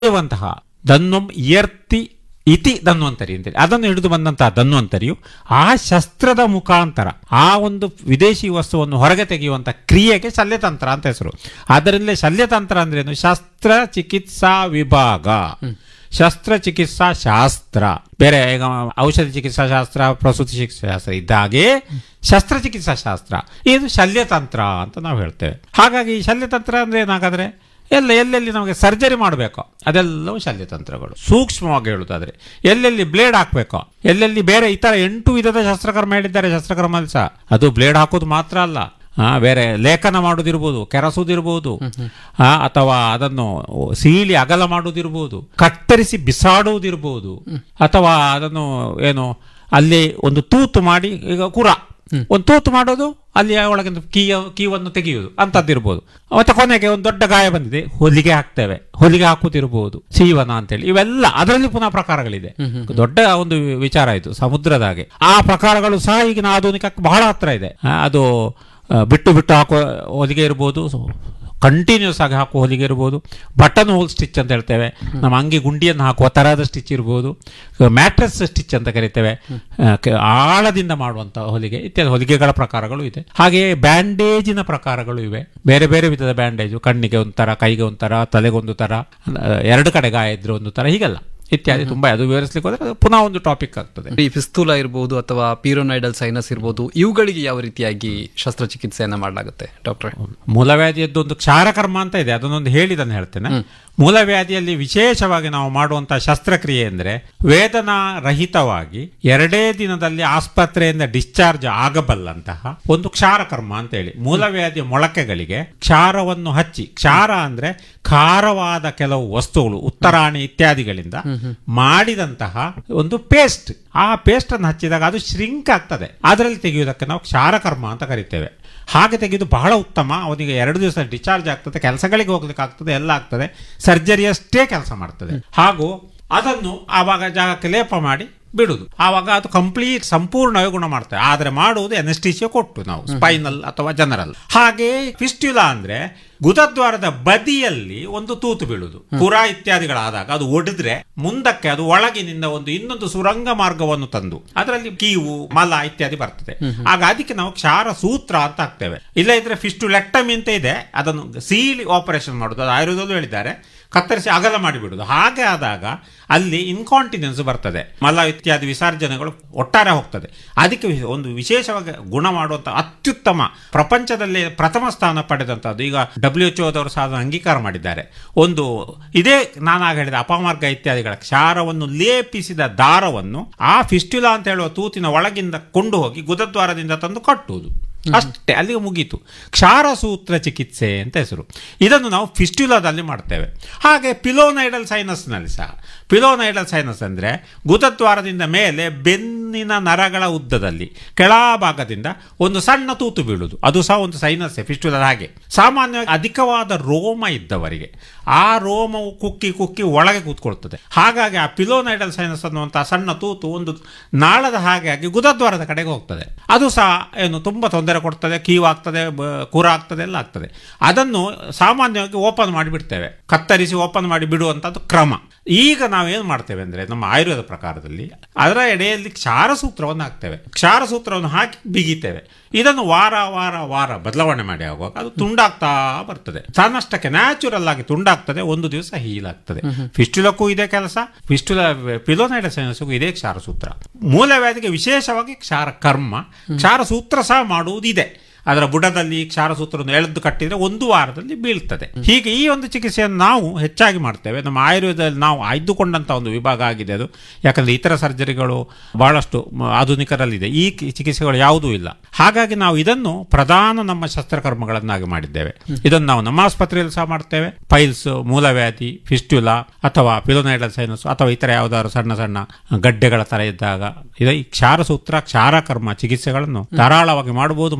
ನಡೆಯುವಂತಹ ದನ್ವಂ ಇಯರ್ತಿ ಇತಿ ಧನ್ವಂತರಿ ಅಂತೇಳಿ ಅದನ್ನು ಹಿಡಿದು ಬಂದಂತಹ ಧನ್ವಂತರಿಯು ಆ ಶಸ್ತ್ರದ ಮುಖಾಂತರ ಆ ಒಂದು ವಿದೇಶಿ ವಸ್ತುವನ್ನು ಹೊರಗೆ ತೆಗೆಯುವಂತ ಕ್ರಿಯೆಗೆ ಶಲ್ಯತಂತ್ರ ಅಂತ ಹೆಸರು ಅದರಲ್ಲೇ ಶಲ್ಯತಂತ್ರ ಅಂದ್ರೇನು ಶಸ್ತ್ರ ಚಿಕಿತ್ಸಾ ವಿಭಾಗ ಶಸ್ತ್ರಚಿಕಿತ್ಸಾ ಶಾಸ್ತ್ರ ಬೇರೆ ಈಗ ಔಷಧಿ ಚಿಕಿತ್ಸಾ ಶಾಸ್ತ್ರ ಪ್ರಸೂತಿ ಚಿಕಿತ್ಸಾ ಶಾಸ್ತ್ರ ಇದ್ದಾಗೆ ಶಸ್ತ್ರಚಿಕಿತ್ಸಾ ಶಾಸ್ತ್ರ ಇದು ಶಲ್ಯತಂತ್ರ ಅಂತ ನಾವು ಹೇಳ್ತೇವೆ ಹಾಗಾಗಿ ಈ ಶಲ್ಯತಂತ್ರ ಅಂದ್ರೆ ಏನಾಗಾದ್ರೆ ಎಲ್ಲ ಎಲ್ಲೆಲ್ಲಿ ನಮಗೆ ಸರ್ಜರಿ ಮಾಡಬೇಕೋ ಅದೆಲ್ಲವೂ ಶಲ್ಯತಂತ್ರಗಳು ಸೂಕ್ಷ್ಮವಾಗಿ ಹೇಳುವುದಾದ್ರೆ ಎಲ್ಲೆಲ್ಲಿ ಬ್ಲೇಡ್ ಹಾಕಬೇಕೋ ಎಲ್ಲೆಲ್ಲಿ ಬೇರೆ ಇತರ ಎಂಟು ವಿಧದ ಶಸ್ತ್ರಕರ್ಮ ಹೇಳಿದ್ದಾರೆ ಶಸ್ತ್ರಕರ್ಮದಲ್ಲಿ ಸಹ ಅದು ಬ್ಲೇಡ್ ಹಾಕೋದು ಮಾತ್ರ ಅಲ್ಲ ಆ, ಬೇರೆ ಲೇಖನ ಮಾಡೋದಿರ್ಬೋದು ಕೆರಸುದಿರ್ಬೋದು ಆ, ಅಥವಾ ಅದನ್ನು ಸೀಳಿ ಅಗಲ ಮಾಡುವುದಿರ್ಬೋದು ಕತ್ತರಿಸಿ ಬಿಸಾಡುವುದಿರ್ಬೋದು ಅಥವಾ ಅದನ್ನು ಏನು ಅಲ್ಲಿ ಒಂದು ತೂತು ಮಾಡಿ ಈಗ ಕುರ ಒಂದು ತೂತು ಮಾಡೋದು ಅಲ್ಲಿ ಒಳಗಿಂದ ಕೀಯ ಕೀವನ್ನು ತೆಗೆಯುವುದು ಅಂತದ್ದಿರ್ಬೋದು ಮತ್ತೆ ಕೊನೆಗೆ ಒಂದು ದೊಡ್ಡ ಗಾಯ ಬಂದಿದೆ ಹೊಲಿಗೆ ಹಾಕ್ತೇವೆ ಹೊಲಿಗೆ ಹಾಕುತ್ತಿರ್ಬೋದು ಸೀವನ ಅಂತೇಳಿ ಇವೆಲ್ಲ ಅದರಲ್ಲಿ ಪುನಃ ಪ್ರಕಾರಗಳಿದೆ ದೊಡ್ಡ ಒಂದು ವಿಚಾರ ಇದು ಸಮುದ್ರದ ಹಾಗೆ ಆ ಪ್ರಕಾರಗಳು ಸಹ ಈಗಿನ ಆಧುನಿಕಕ್ಕೆ ಬಹಳ ಹತ್ರ ಇದೆ ಆ, ಅದು ಆ, ಬಿಟ್ಟು ಬಿಟ್ಟು ಹಾಕುವ ಹೊಲಿಗೆ ಇರ್ಬೋದು ಕಂಟಿನ್ಯೂಸ್ ಆಗಿ ಹಾಕುವ ಹೊಲಿಗೆ ಇರ್ಬೋದು ಬಟನ್ ಹೋಲ್ ಸ್ಟಿಚ್ ಅಂತ ಹೇಳ್ತೇವೆ ನಮ್ಮ ಅಂಗಿ ಗುಂಡಿಯನ್ನು ಹಾಕುವ ತರಹದ ಸ್ಟಿಚ್ ಇರ್ಬೋದು ಮ್ಯಾಟ್ರೆಸ್ ಸ್ಟಿಚ್ ಅಂತ ಕರಿತೇವೆ ಆ, ಕ- ಆಳದಿಂದ ಮಾಡುವಂತ ಹೊಲಿಗೆ ಇತ್ಯಾದಿ ಹೊಲಿಗೆಗಳ ಪ್ರಕಾರಗಳು ಇದೆ ಹಾಗೆಯೇ ಬ್ಯಾಂಡೇಜಿನ ಪ್ರಕಾರಗಳು ಇವೆ ಬೇರೆ ಬೇರೆ ವಿಧದ ಬ್ಯಾಂಡೇಜು ಕಣ್ಣಿಗೆ ಒಂಥರ ಕೈಗೆ ಒಂಥರ ತಲೆಗೊಂದು ತರ ಆ, ಎರಡು ಕಡೆ ಗಾಯ ಇದ್ರೆ ಒಂದು ತರ ಹೀಗೆಲ್ಲ ಇತ್ಯಾದಿ ತುಂಬಾ ಅದು ವಿವರಿಸಲಿಕ್ಕೆ ಹೋದ್ರೆ ಅದು ಪುನಃ ಒಂದು ಟಾಪಿಕ್ ಆಗ್ತದೆ ಈ ಫಿಸ್ತೂಲ ಇರ್ಬೋದು ಅಥವಾ ಪೀರೋನೈಡಲ್ ಸೈನಸ್ ಇರ್ಬೋದು ಇವುಗಳಿಗೆ ಯಾವ ರೀತಿಯಾಗಿ ಶಸ್ತ್ರಚಿಕಿತ್ಸೆಯನ್ನ ಮಾಡಲಾಗುತ್ತೆ ಡಾಕ್ಟ್ರೆ ಮೂಲವ್ಯಾಧಿಯದ್ದು ಒಂದು ಕ್ಷಾರಕರ್ಮ ಅಂತ ಇದೆ ಅದನ್ನೊಂದು ಹೇಳಿದನ್ನು ಹೇಳ್ತೇನೆ ಮೂಲವ್ಯಾಧಿಯಲ್ಲಿ ವಿಶೇಷವಾಗಿ ನಾವು ಮಾಡುವಂತಹ ಶಸ್ತ್ರಕ್ರಿಯೆ ಅಂದ್ರೆ ವೇದನಾ ರಹಿತವಾಗಿ ಎರಡೇ ದಿನದಲ್ಲಿ ಆಸ್ಪತ್ರೆಯಿಂದ ಡಿಸ್ಚಾರ್ಜ್ ಆಗಬಲ್ಲಂತಹ ಒಂದು ಕ್ಷಾರಕರ್ಮ ಅಂತ ಹೇಳಿ ಮೂಲವ್ಯಾಧಿಯ ಮೊಳಕೆಗಳಿಗೆ ಕ್ಷಾರವನ್ನು ಹಚ್ಚಿ ಕ್ಷಾರ ಅಂದ್ರೆ ಖಾರವಾದ ಕೆಲವು ವಸ್ತುಗಳು ಉತ್ತರಾಣಿ ಇತ್ಯಾದಿಗಳಿಂದ ಮಾಡಿದಂತಹ ಒಂದು ಪೇಸ್ಟ್ ಆ ಪೇಸ್ಟ್ ಅನ್ನು ಹಚ್ಚಿದಾಗ ಅದು ಶ್ರಿಂಕ್ ಆಗ್ತದೆ ಅದರಲ್ಲಿ ತೆಗೆಯುವುದಕ್ಕೆ ನಾವು ಕ್ಷಾರಕರ್ಮ ಅಂತ ಕರಿತೇವೆ ಹಾಗೆ ತೆಗೆದು ಬಹಳ ಉತ್ತಮ ಅವನಿಗೆ ಎರಡು ದಿವಸ ಡಿಸ್ಚಾರ್ಜ್ ಆಗ್ತದೆ ಕೆಲಸಗಳಿಗೆ ಹೋಗ್ಲಿಕ್ಕೆ ಆಗ್ತದೆ ಎಲ್ಲ ಆಗ್ತದೆ ಸರ್ಜರಿಯಷ್ಟೇ ಕೆಲಸ ಮಾಡ್ತದೆ ಹಾಗೂ ಅದನ್ನು ಆವಾಗ ಜಾಗಕ್ಕೆ ಲೇಪ ಮಾಡಿ ಬಿಡುದು ಆವಾಗ ಅದು ಕಂಪ್ಲೀಟ್ ಸಂಪೂರ್ಣವಾಗಿ ಗುಣ ಮಾಡ್ತದೆ ಆದ್ರೆ ಮಾಡುವುದು ಎನಸ್ಟಿಸಿಯಾ ಕೊಟ್ಟು ನಾವು ಸ್ಪೈನಲ್ ಅಥವಾ ಜನರಲ್ ಹಾಗೆ ಫಿಸ್ಟ್ಯುಲಾ ಅಂದ್ರೆ ಗುದದ್ವಾರದ ಬದಿಯಲ್ಲಿ ಒಂದು ತೂತು ಬೀಳುದು ಪುರ ಇತ್ಯಾದಿಗಳಾದಾಗ ಅದು ಒಡೆದ್ರೆ ಮುಂದಕ್ಕೆ ಅದು ಒಳಗಿನಿಂದ ಒಂದು ಇನ್ನೊಂದು ಸುರಂಗ ಮಾರ್ಗವನ್ನು ತಂದು ಅದರಲ್ಲಿ ಕೀವು ಮಲ ಇತ್ಯಾದಿ ಬರ್ತದೆ ಆಗ ಅದಕ್ಕೆ ನಾವು ಕ್ಷಾರ ಸೂತ್ರ ಅಂತ ಹಾಕ್ತೇವೆ ಇಲ್ಲ ಇದ್ರೆ ಫಿಸ್ಟುಲೆಕ್ಟಮಿ ಅಂತ ಇದೆ ಅದನ್ನು ಸೀಲಿ ಆಪರೇಷನ್ ಮಾಡುದು ಅದು ಆಯುರ್ವೇದಲ್ಲೂ ಹೇಳಿದ್ದಾರೆ ಕತ್ತರಿಸಿ ಅಗಲ ಮಾಡಿಬಿಡುದು ಹಾಗೆ ಆದಾಗ ಅಲ್ಲಿ ಇನ್ಕಾಂಟಿನೆನ್ಸ್ ಬರ್ತದೆ ಮಲ ಇತ್ಯಾದಿ ವಿಸರ್ಜನೆಗಳು ಒಟ್ಟಾರೆ ಹೋಗ್ತದೆ ಅದಕ್ಕೆ ವಿ- ಒಂದು ವಿಶೇಷವಾಗಿ ಗುಣ ಮಾಡುವಂತ ಅತ್ಯುತ್ತಮ ಪ್ರಪಂಚದಲ್ಲಿ ಪ್ರಥಮ ಸ್ಥಾನ ಪಡೆದಂತದ್ದು ಈಗ ಡಬ್ಲ್ಯೂ ಎಚ್ ಓದವರು ಸಹ ಅದನ್ನು ಅಂಗೀಕಾರ ಮಾಡಿದ್ದಾರೆ ಒಂದು ಇದೇ ನಾನಾಗ ಹೇಳಿದ ಅಪಮಾರ್ಗ ಇತ್ಯಾದಿಗಳ ಕ್ಷಾರವನ್ನು ಲೇಪಿಸಿದ ದಾರವನ್ನು ಆ ಫಿಸ್ಟ್ಯುಲಾ ಅಂತ ಹೇಳುವ ತೂತಿನ ಒಳಗಿಂದ ಕೊಂಡು ಹೋಗಿ ಗುದದ್ವಾರದಿಂದ ತಂದು ಕಟ್ಟುವುದು ಅಷ್ಟೇ ಅಲ್ಲಿಗೆ ಮುಗೀತು ಕ್ಷಾರ ಸೂತ್ರ ಚಿಕಿತ್ಸೆ ಅಂತ ಹೆಸರು ಇದನ್ನು ನಾವು ಫಿಸ್ಟ್ಯುಲಾದಲ್ಲಿ ಮಾಡ್ತೇವೆ ಹಾಗೆ ಪಿಲೋನೈಡಲ್ ಸೈನಸ್ನಲ್ಲಿ ಸಹ ಪಿಲೋನೈಡಲ್ ಸೈನಸ್ ಅಂದ್ರೆ ಗುದದ್ವಾರದಿಂದ ಮೇಲೆ ಬೆನ್ನಿನ ನರಗಳ ಉದ್ದದಲ್ಲಿ ಕೆಳಭಾಗದಿಂದ ಒಂದು ಸಣ್ಣ ತೂತು ಬೀಳುವುದು ಅದು ಸಹ ಒಂದು ಸೈನಸ್ ಫಿಸ್ಟ್ಯುಲದ ಹಾಗೆ ಸಾಮಾನ್ಯವಾಗಿ ಅಧಿಕವಾದ ರೋಮ ಇದ್ದವರಿಗೆ ಆ ರೋಮವು ಕುಕ್ಕಿ ಕುಕ್ಕಿ ಒಳಗೆ ಕೂತ್ಕೊಳ್ತದೆ ಹಾಗಾಗಿ ಆ ಪಿಲೋನೈಡಲ್ ಸೈನಸ್ ಅನ್ನುವಂತಹ ಸಣ್ಣ ತೂತು ಒಂದು ನಾಳದ ಹಾಗೆ ಆಗಿ ಗುದದ್ವಾರದ ಕಡೆಗೆ ಹೋಗ್ತದೆ ಅದು ಸಹ ಏನು ತುಂಬಾ ತೊಂದರೆ ಕೊಡ್ತದೆ ಕೀವಾಗ್ತದೆ ಬ- ಕುರ ಆಗ್ತದೆ ಎಲ್ಲ ಆಗ್ತದೆ ಅದನ್ನು ಸಾಮಾನ್ಯವಾಗಿ ಓಪನ್ ಮಾಡಿಬಿಡ್ತೇವೆ ಕತ್ತರಿಸಿ ಓಪನ್ ಮಾಡಿ ಬಿಡುವಂತದ್ದು ಕ್ರಮ ಈಗ ನಾವೇನು ಮಾಡ್ತೇವೆ ಅಂದ್ರೆ ನಮ್ಮ ಆಯುರ್ವೇದ ಪ್ರಕಾರದಲ್ಲಿ ಅದರ ಎಡೆಯಲ್ಲಿ ಕ್ಷಾರ ಸೂತ್ರವನ್ನು ಹಾಕ್ತೇವೆ ಕ್ಷಾರ ಸೂತ್ರವನ್ನು ಹಾಕಿ ಬಿಗಿತೇವೆ ಇದನ್ನು ವಾರ ವಾರ ವಾರ ಬದಲಾವಣೆ ಮಾಡಿ ಆಗುವಾಗ ಅದು ತುಂಡಾಗ್ತಾ ಬರ್ತದೆ ತನ್ನಷ್ಟಕ್ಕೆ ನ್ಯಾಚುರಲ್ ಆಗಿ ತುಂಡಾಗ್ತದೆ ಒಂದು ದಿವಸ ಹೀಲ್ ಆಗ್ತದೆ ಫಿಸ್ಟುಲಕ್ಕೂ ಇದೇ ಕೆಲಸ ಫಿಸ್ಟುಲ ಪಿಲೋನೈಡಲ್ ಸೈನಸ್ಗೂ ಇದೇ ಕ್ಷಾರ ಸೂತ್ರ ಮೂಲವ್ಯಾಧಿಗೆ ವಿಶೇಷವಾಗಿ ಕ್ಷಾರ ಕರ್ಮ ಕ್ಷಾರ ಸೂತ್ರ ಸಹ ಮಾಡುವುದಿದೆ ಅದರ ಬುಡದಲ್ಲಿ ಕ್ಷಾರ ಸೂತ್ರವನ್ನು ಎಳೆದು ಕಟ್ಟಿದ್ರೆ ಒಂದು ವಾರದಲ್ಲಿ ಬೀಳ್ತದೆ ಹೀಗೆ ಈ ಒಂದು ಚಿಕಿತ್ಸೆಯನ್ನು ನಾವು ಹೆಚ್ಚಾಗಿ ಮಾಡ್ತೇವೆ ನಮ್ಮ ಆಯುರ್ವೇದದಲ್ಲಿ ನಾವು ಆಯ್ದುಕೊಂಡಂತ ಒಂದು ವಿಭಾಗ ಆಗಿದೆ ಅದು ಯಾಕಂದ್ರೆ ಇತರ ಸರ್ಜರಿಗಳು ಬಹಳಷ್ಟು ಮ- ಆಧುನಿಕರಲ್ಲಿದೆ ಈ ಕಿ- ಚಿಕಿತ್ಸೆಗಳು ಯಾವುದೂ ಇಲ್ಲ ಹಾಗಾಗಿ ನಾವು ಇದನ್ನು ಪ್ರಧಾನ ನಮ್ಮ ಶಸ್ತ್ರಕರ್ಮಗಳನ್ನಾಗಿ ಮಾಡಿದ್ದೇವೆ ಇದನ್ನು ನಾವು ನಮ್ಮ ಆಸ್ಪತ್ರೆಯಲ್ಲಿ ಸಹ ಮಾಡ್ತೇವೆ ಪೈಲ್ಸ್ ಮೂಲವ್ಯಾಧಿ ಫಿಸ್ಟ್ಯುಲಾ ಅಥವಾ ಪಿಲೋನೈಡಲ್ ಸೈನಸ್ ಅಥವಾ ಇತರ ಯಾವುದಾದ್ರು ಸಣ್ಣ ಸಣ್ಣ ಗಡ್ಡೆಗಳ ತರ ಇದ್ದಾಗ ಇದು ಈ ಕ್ಷಾರ ಸೂತ್ರ ಕ್ಷಾರಕರ್ಮ ಚಿಕಿತ್ಸೆಗಳನ್ನು ಧಾರಾಳವಾಗಿ ಮಾಡಬಹುದು ಮತ್ತು ಬಹಳ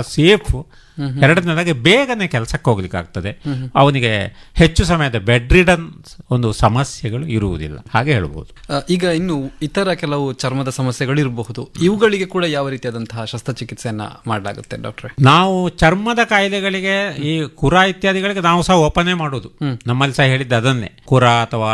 ಸೇಫ್ ಎರಡನೇದಾಗಿ ಬೇಗನೆ ಕೆಲಸಕ್ಕೆ ಹೋಗ್ಲಿಕ್ಕೆ ಆಗ್ತದೆ ಅವನಿಗೆ ಹೆಚ್ಚು ಸಮಯದ ಬೆಡ್ ರಿಡನ್ ಒಂದು ಸಮಸ್ಯೆಗಳು ಇರುವುದಿಲ್ಲ ಹಾಗೆ ಹೇಳ್ಬೋದು ಆ, ಈಗ ಇನ್ನು ಇತರ ಕೆಲವು ಚರ್ಮದ ಸಮಸ್ಯೆಗಳು ಇರಬಹುದು ಇವುಗಳಿಗೆ ಕೂಡ ಯಾವ ರೀತಿಯಾದಂತಹ ಶಸ್ತ್ರಚಿಕಿತ್ಸೆಯನ್ನ ಮಾಡಲಾಗುತ್ತೆ ಡಾಕ್ಟ್ರೆ ನಾವು ಚರ್ಮದ ಕಾಯಿಲೆಗಳಿಗೆ ಈ ಕುರ ಇತ್ಯಾದಿಗಳಿಗೆ ನಾವು ಸಹ ಓಪನೇ ಮಾಡುದು ನಮ್ಮಲ್ಲಿ ಸಹ ಹೇಳಿದ್ದು ಅದನ್ನೇ ಕುರ ಅಥವಾ